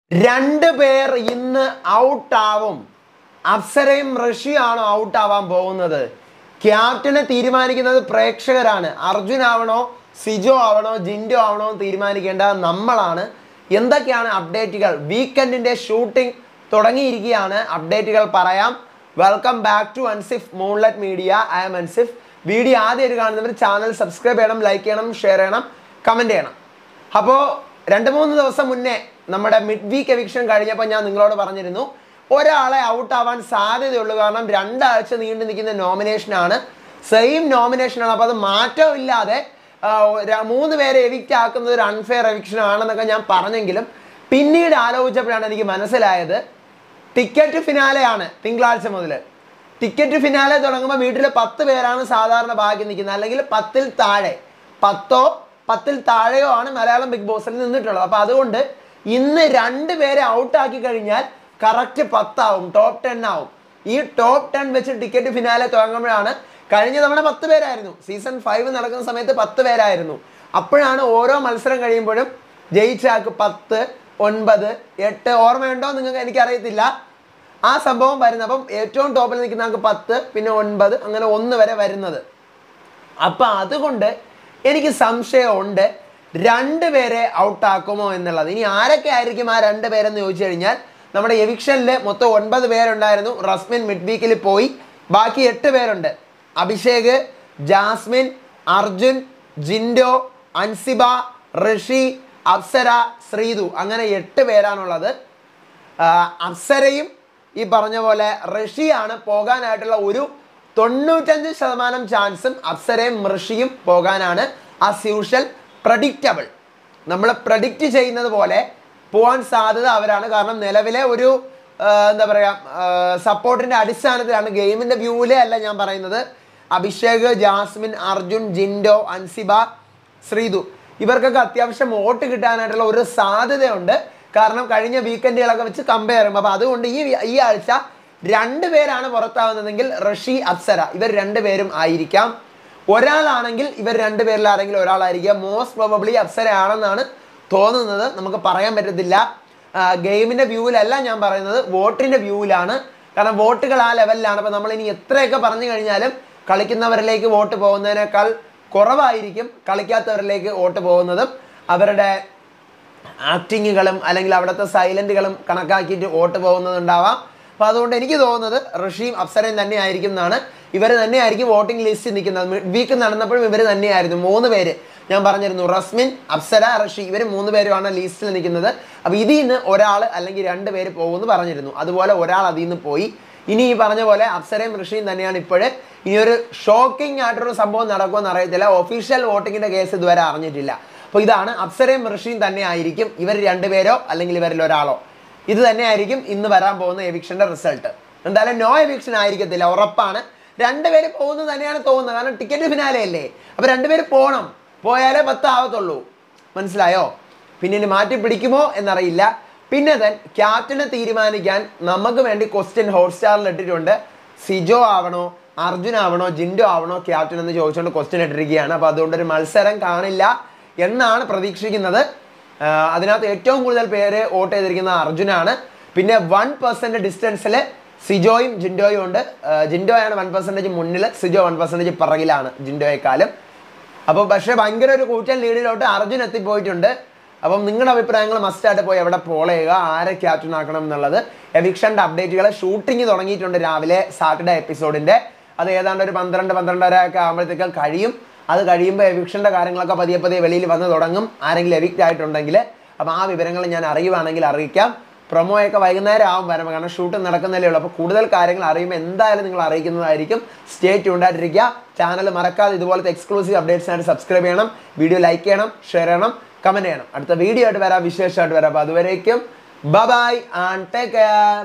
രണ്ട് പേർ ഇന്ന് ഔട്ടാവും അപ്സരയും റഷ്യയാണോ ഔട്ട് ആവാൻ പോകുന്നത് ക്യാപ്റ്റനെ തീരുമാനിക്കുന്നത് പ്രേക്ഷകരാണ് അർജുൻ ആവണോ സിജോ ആവണോ ജിൻഡോ ആവണോ എന്ന് തീരുമാനിക്കേണ്ടത് നമ്മളാണ് എന്തൊക്കെയാണ് അപ്ഡേറ്റുകൾ വീക്കെൻഡിന്റെ ഷൂട്ടിംഗ് തുടങ്ങിയിരിക്കുകയാണ് അപ്ഡേറ്റുകൾ പറയാം welcome back to Ansif Moonlight Media I'm Ansif video ആദ്യമായിട്ട് കാണുന്നവർ ചാനൽ സബ്സ്ക്രൈബ് ചെയ്യണം ലൈക്ക് ചെയ്യണം ഷെയർ ചെയ്യണം കമൻറ്റ് ചെയ്യണം അപ്പോൾ രണ്ട് മൂന്ന് ദിവസം മുന്നേ നമ്മുടെ മിഡ് വീക്ക് എവിക്ഷൻ കഴിഞ്ഞപ്പോൾ ഞാൻ നിങ്ങളോട് പറഞ്ഞിരുന്നു ഒരാളെ ഔട്ട് ആവാൻ സാധ്യതയുള്ളൂ കാരണം രണ്ടാഴ്ച നീണ്ടു നിൽക്കുന്ന നോമിനേഷനാണ് സെയിം നോമിനേഷനാണ് അപ്പോൾ അത് മാറ്റമില്ലാതെ ആ, ര- മൂന്ന് പേരെ എവിക്റ്റ് ആക്കുന്നത് ഒരു അൺഫെയർ എവിക്ഷൻ ആണെന്നൊക്കെ ഞാൻ പറഞ്ഞെങ്കിലും പിന്നീട് ആലോചിച്ചപ്പോഴാണ് എനിക്ക് മനസ്സിലായത് ടിക്കറ്റ് ഫിനാലെയാണ് തിങ്കളാഴ്ച മുതൽ ടിക്കറ്റ് ഫിനാലെ തുടങ്ങുമ്പോൾ വീട്ടിൽ പത്ത് പേരാണ് സാധാരണ ബാക്കി നിൽക്കുന്നത് അല്ലെങ്കിൽ പത്തിൽ താഴെ പത്തോ പത്തിൽ താഴെയോ ആണ് മലയാളം ബിഗ് ബോസിൽ നിന്നിട്ടുള്ളത് അപ്പോൾ അതുകൊണ്ട് ഇന്ന് രണ്ട് പേരെ ഔട്ടാക്കി കഴിഞ്ഞാൽ കറക്റ്റ് പത്താവും ടോപ്പ് ടെൻ ആവും ഈ ടോപ്പ് ടെൻ വെച്ച് ടിക്കറ്റ് ഫിനാലെ തുടങ്ങുമ്പോഴാണ് കഴിഞ്ഞ തവണ പത്ത് പേരായിരുന്നു സീസൺ ഫൈവ് നടക്കുന്ന സമയത്ത് പത്ത് പേരായിരുന്നു അപ്പോഴാണ് ഓരോ മത്സരം കഴിയുമ്പോഴും ജയിച്ച ആൾക്ക് പത്ത് ഒൻപത് എട്ട് ഓർമ്മയുണ്ടോ നിങ്ങൾക്ക് എനിക്കറിയത്തില്ല ആ സംഭവം വരുന്നത് അപ്പം ഏറ്റവും ടോപ്പിൽ നിൽക്കുന്ന ആൾക്ക് പത്ത് പിന്നെ ഒൻപത് അങ്ങനെ ഒന്ന് വരെ വരുന്നത് അപ്പം അതുകൊണ്ട് എനിക്ക് സംശയമുണ്ട് രണ്ട് പേരെ ഔട്ടാക്കുമോ എന്നുള്ളത് ഇനി ആരൊക്കെ ആയിരിക്കും ആ രണ്ട് പേരെന്ന് ചോദിച്ചു കഴിഞ്ഞാൽ നമ്മുടെ എവിക്ഷനിൽ മൊത്തം ഒൻപത് പേരുണ്ടായിരുന്നു റസ്മിൻ മിഡ് വീക്കിൽ പോയി ബാക്കി എട്ട് പേരുണ്ട് അഭിഷേക് ജാസ്മിൻ അർജുൻ ജിൻഡോ അൻസിബ ഋഷി അപ്സര ശ്രീതു അങ്ങനെ എട്ട് പേരാണുള്ളത് ആ, അപ്സരയും ഈ പറഞ്ഞ പോലെ ഋഷിയാണ് പോകാനായിട്ടുള്ള ഒരു തൊണ്ണൂറ്റഞ്ച് ശതമാനം ചാൻസും അപ്സരയും ഋഷിയും പോകാനാണ് ആസ് യൂഷ്വൽ പ്രഡിക്റ്റബിൾ നമ്മൾ പ്രഡിക്റ്റ് ചെയ്യുന്നത് പോലെ പോകാൻ സാധ്യത അവരാണ് കാരണം നിലവിലെ ഒരു ആ, എന്താ പറയുക സപ്പോർട്ടിൻ്റെ അടിസ്ഥാനത്തിലാണ് ഗെയിമിൻ്റെ വ്യൂവിലെ അല്ല ഞാൻ പറയുന്നത് അഭിഷേക് ജാസ്മിൻ അർജുൻ ജിൻഡോ അൻസിബ ശ്രീതു ഇവർക്കൊക്കെ അത്യാവശ്യം വോട്ട് കിട്ടാനായിട്ടുള്ള ഒരു സാധ്യതയുണ്ട് കാരണം കഴിഞ്ഞ വീക്കെൻഡുകളൊക്കെ വെച്ച് കമ്പയർ ചെയ്യുമ്പോൾ അപ്പോൾ അതുകൊണ്ട് ഈ ഈ ആഴ്ച രണ്ട് പേരാണ് പുറത്താവുന്നതെങ്കിൽ റഷി അപ്സര ഇവർ രണ്ടുപേരും ആയിരിക്കാം ഒരാളാണെങ്കിൽ ഇവർ രണ്ടുപേരിൽ ആരെങ്കിലും ഒരാളായിരിക്കാം മോസ്റ്റ് പ്രോബബ്ലി അപ്സര ആണെന്നാണ് തോന്നുന്നത് നമുക്ക് പറയാൻ പറ്റത്തില്ല ഗെയിമിൻ്റെ വ്യൂവിലല്ല ഞാൻ പറയുന്നത് വോട്ടിൻ്റെ വ്യൂവിലാണ് കാരണം വോട്ടുകൾ ആ ലെവലിലാണ് അപ്പോൾ നമ്മൾ ഇനി എത്രയൊക്കെ പറഞ്ഞു കഴിഞ്ഞാലും കളിക്കുന്നവരിലേക്ക് വോട്ട് പോകുന്നതിനേക്കാൾ കുറവായിരിക്കും കളിക്കാത്തവരിലേക്ക് വോട്ട് പോകുന്നതും അവരുടെ ആക്ടിങ്ങുകളും അല്ലെങ്കിൽ അവിടുത്തെ സൈലൻറ്റുകളും കണക്കാക്കിയിട്ട് വോട്ട് പോകുന്നതുണ്ടാവാം അപ്പോൾ അതുകൊണ്ട് എനിക്ക് തോന്നുന്നത് ഋഷിയും അപ്സരയും തന്നെ ആയിരിക്കും എന്നാണ് ഇവർ തന്നെയായിരിക്കും വോട്ടിംഗ് ലിസ്റ്റ് നിൽക്കുന്നത് മിഡ് വീക്ക് നടന്നപ്പോഴും ഇവർ തന്നെയായിരുന്നു മൂന്ന് പേര് ഞാൻ പറഞ്ഞിരുന്നു റസ്മിൻ അപ്സര ഋഷി ഇവർ മൂന്ന് പേരുമാണ് ലിസ്റ്റിൽ നിൽക്കുന്നത് അപ്പോൾ ഇതിൽ നിന്ന് ഒരാൾ അല്ലെങ്കിൽ രണ്ട് പേര് പോകുമെന്ന് പറഞ്ഞിരുന്നു അതുപോലെ ഒരാൾ അതിൽ നിന്ന് പോയി ഇനി ഈ പറഞ്ഞ പോലെ അപ്സരയും ഋഷിയും തന്നെയാണ് ഇപ്പോഴ് ഇനി ഒരു ഷോക്കിംഗ് ആയിട്ടൊരു സംഭവം നടക്കുമെന്ന് അറിയത്തില്ല ഒഫീഷ്യൽ വോട്ടിങ്ങിന്റെ കേസ് ഇതുവരെ അറിഞ്ഞിട്ടില്ല അപ്പോൾ ഇതാണ് അപ്സരയും ഋഷിയും തന്നെ ആയിരിക്കും ഇവർ രണ്ടുപേരോ അല്ലെങ്കിൽ ഇവരിൽ ഒരാളോ ഇത് തന്നെ ആയിരിക്കും ഇന്ന് വരാൻ പോകുന്ന എവിക്ഷന്റെ റിസൾട്ട് എന്തായാലും നോ എവിക്ഷൻ ആയിരിക്കത്തില്ല ഉറപ്പാണ് രണ്ടുപേര് പോകുന്നത് തന്നെയാണ് തോന്നുന്നത് കാരണം ടിക്കറ്റ് ഫിനാലെ അല്ലേ അപ്പോൾ രണ്ടുപേര് പോകണം പോയാലേ പത്ത് ആവത്തുള്ളൂ മനസ്സിലായോ പിന്നെ ഇനി മാറ്റി പിടിക്കുമോ എന്നറിയില്ല പിന്നെ തൻ ക്യാപ്റ്റനെ തീരുമാനിക്കാൻ നമുക്ക് വേണ്ടി ക്വസ്റ്റ്യൻ ഹോട്ട്സ്റ്റാറിൽ ഇട്ടിട്ടുണ്ട് സിജോ ആവണോ അർജുൻ ആവണോ ജിൻഡോ ആവണോ ക്യാപ്റ്റൻ എന്ന് ചോദിച്ചുകൊണ്ട് ക്വസ്റ്റ്യൻ ഇട്ടിരിക്കുകയാണ് അപ്പോൾ അതുകൊണ്ട് ഒരു മത്സരം കാണില്ല എന്നാണ് പ്രതീക്ഷിക്കുന്നത് ആ, അതിനകത്ത് ഏറ്റവും കൂടുതൽ പേര് വോട്ട് ചെയ്തിരിക്കുന്നത് അർജുനാണ് പിന്നെ വൺ പെർസെൻറ്റ് ഡിസ്റ്റൻസിൽ സിജോയും ജിൻഡോയും ഉണ്ട് ആ, ജിൻഡോയാണ് വൺ പെർസെൻറ്റേജ് മുന്നിൽ സിജോ വൺ പെർസെൻറ്റേജ് പിറകിലാണ് ജിൻഡോയെക്കാളും അപ്പോൾ പക്ഷേ ഭയങ്കര ഒരു കൂറ്റൻ ലീഡിലോട്ട് അർജുൻ എത്തിപ്പോയിട്ടുണ്ട് അപ്പം നിങ്ങളുടെ അഭിപ്രായങ്ങൾ മസ്റ്റായിട്ട് പോയി എവിടെ പോൾ ചെയ്യുക ആരെ ക്യാപ്റ്റൻ ആക്കണം എന്നുള്ളത് എവിക്ഷൻ്റെ അപ്ഡേറ്റുകൾ ഷൂട്ടിംഗ് തുടങ്ങിയിട്ടുണ്ട് രാവിലെ സാറ്റർഡേ എപ്പിസോഡിൻ്റെ അത് ഏതാണ്ട് ഒരു പന്ത്രണ്ട് പന്ത്രണ്ടര ഒക്കെ ആകുമ്പോഴത്തേക്കും കഴിയും അത് കഴിയുമ്പോൾ എവിക്ഷൻ്റെ കാര്യങ്ങളൊക്കെ പതിയെ പതിയെ വെളിയിൽ വന്ന് തുടങ്ങും ആരെങ്കിലും എവിക്റ്റ് ആയിട്ടുണ്ടെങ്കിൽ അപ്പോൾ ആ വിവരങ്ങൾ ഞാൻ അറിയുവാണെങ്കിൽ അറിയിക്കാം പ്രൊമോയൊക്കെ വൈകുന്നേരം ആവും വരാം കാരണം ഷൂട്ട് നടക്കുന്നതല്ലേ ഉള്ളൂ അപ്പോൾ കൂടുതൽ കാര്യങ്ങൾ അറിയുമ്പോൾ എന്തായാലും നിങ്ങൾ അറിയിക്കുന്നതായിരിക്കും സ്റ്റേറ്റ് ഉണ്ടായിട്ടിരിക്കുക ചാനൽ മറക്കാതെ ഇതുപോലത്തെ എക്സ്ക്ലൂസീവ് അപ്ഡേറ്റ്സിനായിട്ട് സബ്സ്ക്രൈബ് ചെയ്യണം വീഡിയോ ലൈക്ക് ചെയ്യണം ഷെയർ ചെയ്യണം കമൻറ്റ് ചെയ്യണം അടുത്ത വീഡിയോ ആയിട്ട് വരാം വിശേഷമായിട്ട് വരാം അപ്പോൾ അതുവരേക്കും ബൈ ആൻഡ് ടേക്ക് കെയർ